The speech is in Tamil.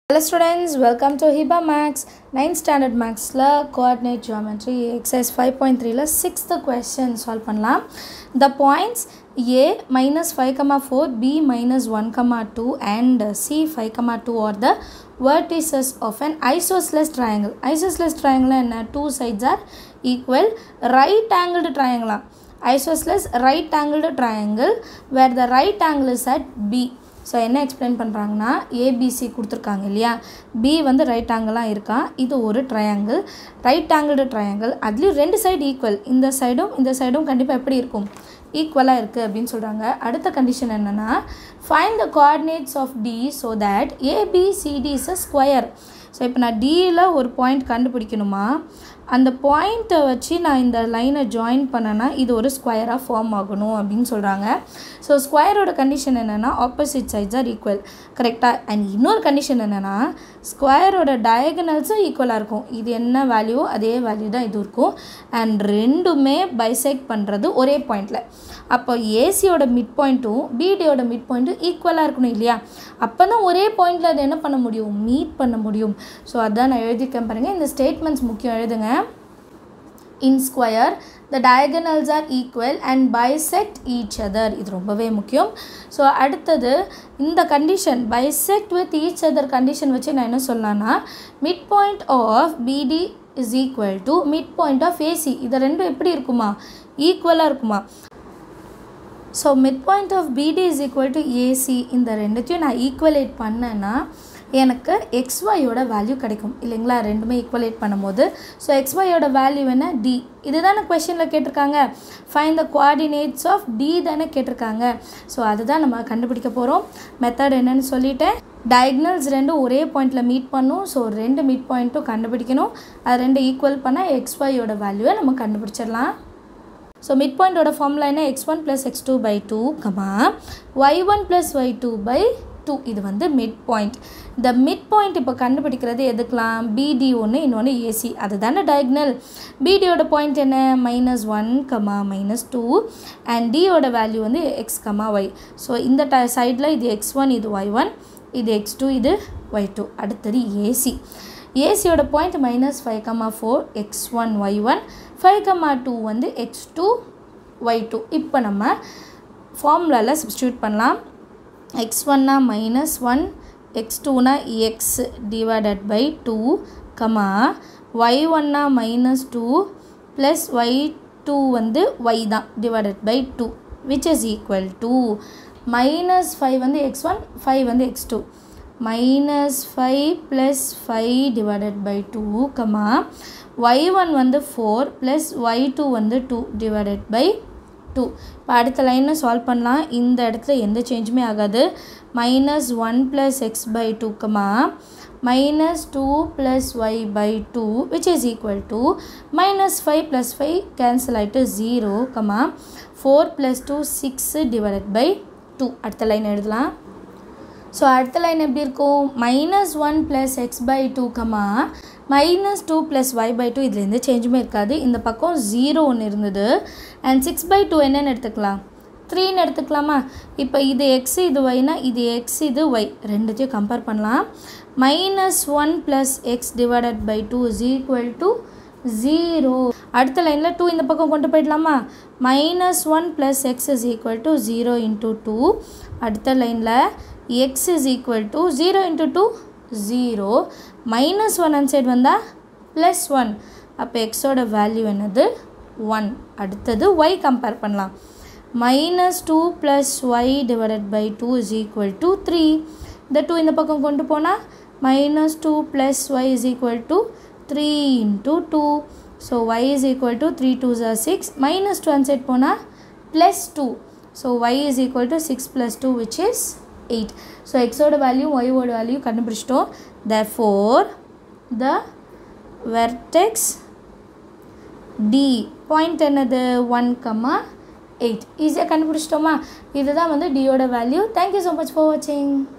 Hello students, welcome to HIBA Max 9th standard Maxல coordinate geometry exercise 5.3ல 6th question solve பண்ணலாம் the points A minus 5 comma 4 B minus 1 comma 2 and C 5 comma 2 are the vertices of an isosceles triangle isosceles triangle என்ன two sides are equal right angled triangle isosceles right angled triangle where the right angle is at B so என்ன எக்ஸ்பிளைன் பண்ணுறாங்கன்னா ஏபிசி கொடுத்துருக்காங்க இல்லையா பி வந்து ரைட் ஆங்கிளாக இருக்கா இது ஒரு ட்ரையாங்கிள் ரைட் ஆங்கிள்டு ட்ரையாங்கிள் அதுலேயும் ரெண்டு சைடு ஈக்குவல் இந்த சைடும் இந்த சைடும் கண்டிப்பாக எப்படி இருக்கும் ஈக்குவலாக இருக்குது அப்படின்னு சொல்கிறாங்க அடுத்த கண்டிஷன் என்னென்னா find the coordinates of D so that ABCD is a square so இப்போ நான் டியில் ஒரு பாயிண்ட் கண்டுபிடிக்கணுமா அந்த பாயிண்ட்டை வச்சு நான் இந்த லைனை ஜாயின் பண்ணேன்னா இது ஒரு ஸ்கொயராக ஃபார்ம் ஆகணும் அப்படின்னு சொல்கிறாங்க ஸோ ஸ்கொயரோட கண்டிஷன் என்னென்னா ஆப்போசிட் சைட்ஸ் ஆர் ஈக்குவல் கரெக்டாக அண்ட் இன்னொரு கண்டிஷன் என்னென்னா ஸ்கொயரோட டயகனல்ஸும் ஈக்குவலாக இருக்கும் இது என்ன வேல்யூ அதே வேல்யூ தான் இது இருக்கும் அண்ட் ரெண்டுமே பைசெக்ட் பண்ணுறது ஒரே பாயிண்டில் அப்போ ஏசியோட மிட் பாயிண்ட்டும் பிடியோட மிட் பாயிண்ட்டும் ஈக்குவலாக இருக்கணும் இல்லையா அப்போ தான் ஒரே பாயிண்டில் அதை என்ன பண்ண முடியும் மீட் பண்ண முடியும் ஸோ அதான் நான் எழுதியிருக்கேன் பாருங்கள் இந்த ஸ்டேட்மெண்ட்ஸ் முக்கியம் எழுதுங்க in square the diagonals are equal and bisect each other இது ரொம்பவே முக்கியம் ஸோ அடுத்தது இந்த condition bisect with each other condition வச்சு நான் என்ன சொல்லலாம்னா mid point of BD is equal to mid point of AC இது ரெண்டும் எப்படி இருக்குமா ஈக்குவலாக இருக்குமா so mid point of BD is equal to AC இந்த ரெண்டுத்தையும் நான் ஈக்குவலேட் பண்ணேன்னா எனக்கு எக்ஸ்ஒயோட வேல்யூ கிடைக்கும் இல்லைங்களா ரெண்டுமே ஈக்குவலேட் பண்ணும்போது ஸோ எக்ஸ்ஒயோட வேல்யூ என்ன டி இதுதானே கொஷனில் கேட்டிருக்காங்க find the coordinates of D தானே கேட்டிருக்காங்க ஸோ அதுதான் நம்ம கண்டுபிடிக்க போகிறோம் மெத்தட் என்னன்னு சொல்லிட்டேன் டயக்னல்ஸ் ரெண்டும் ஒரே பாயிண்டில் மீட் பண்ணும் ஸோ ரெண்டு மிட் பாயிண்ட்டும் கண்டுபிடிக்கணும் அது ரெண்டு ஈக்குவல் பண்ணால் எக்ஸ்ஒயோட வேல்யூவை நம்ம கண்டுபிடிச்சிடலாம் ஸோ மிட் பாயிண்டோட ஃபார்முலா என்ன X one plus X two by two comma Y one plus Y two by two இது வந்து மிட் பாயிண்ட் இந்த மிட் பாயிண்ட் இப்போ கண்டுபிடிக்கிறது எதுக்கலாம் பிடி ஒன்று இன்னொன்று ஏசி அதுதானே டயக்னல் பிடியோட பாயிண்ட் என்ன minus one comma minus two and டியோட வேல்யூ வந்து எக்ஸ் கமா ஒய் ஸோ இந்த ட சைடில் இது எக்ஸ் ஒன் இது ஒய் ஒன் இது எக்ஸ் டூ இது ஒய் டூ அடுத்தது ஏசி ஏசியோட point minus five comma four X one Y one five comma two வந்து எக்ஸ் டூ ஒய் டூ இப்போ நம்ம ஃபார்முலாவில் சப்ஸ்டியூட் பண்ணலாம் எக்ஸ் ஒன்னா மைனஸ் ஒன் எக்ஸ் டூனா X divided by two comma Y ஒன்னா minus two plus Y two வந்து ஒய் தான் divided by two which is equal to minus five வந்து எக்ஸ் ஒன் ஃபைவ் வந்து X two minus five plus five divided by two comma Y one வந்து ஃபோர் ப்ளஸ் ஒய் டூ வந்து டூ டிவைடட் பை டூ இப்போ அடுத்த லைனை சால்வ் பண்ணலாம் இந்த இடத்துல எந்த சேஞ்சுமே ஆகாது minus one plus X by two comma minus two plus Y by two which is equal to minus five plus five cancel ஆகிட்டு zero comma four plus two six divided by two அடுத்த லைன் எழுதலாம் ஸோ அடுத்த லைன் எப்படி இருக்கும் minus one plus X by two comma minus two plus Y by two இதில் எந்த சேஞ்சுமே இருக்காது இந்த பக்கம் ஜீரோ ஒன்று இருந்தது அண்ட் சிக்ஸ் பை டூ என்னென்னு எடுத்துக்கலாம் த்ரீன்னு எடுத்துக்கலாமா இப்போ இது எக்ஸ் இது ஒய்னா இது எக்ஸ் இது ஒய் ரெண்டுத்தையும் கம்பேர் பண்ணலாம் minus one plus X divided by two is equal to zero அடுத்த லைனில் டூ இந்த பக்கம் கொண்டு போயிடலாமா minus one plus X is equal to zero into two அடுத்த லைனில் X is equal to zero into two zero minus one on side வந்தால் ப்ளஸ் ஒன் அப்போ எக்ஸோட வேல்யூ என்னது ஒன் அடுத்தது ஒய் கம்பேர் பண்ணலாம் minus two plus Y divided by two is equal to three இந்த டூ இந்த பக்கம் கொண்டு போனால் minus two plus y is equal to three into two so y is equal to three two ஜார் சிக்ஸ் மைனஸ் டூ அன் சைட் போனால் plus two so y is equal to six plus two which is eight so எக்ஸோட வேல்யூ ஒய்யோட வேல்யூ கண்டுபிடிச்சிட்டோம் therefore the vertex T point என்னது ஒன் கம்மா எயிட் ஈஸியாக கண்டுபிடிச்சிட்டோமா இதுதான் வந்து டியோட value thank you so much for வாட்சிங்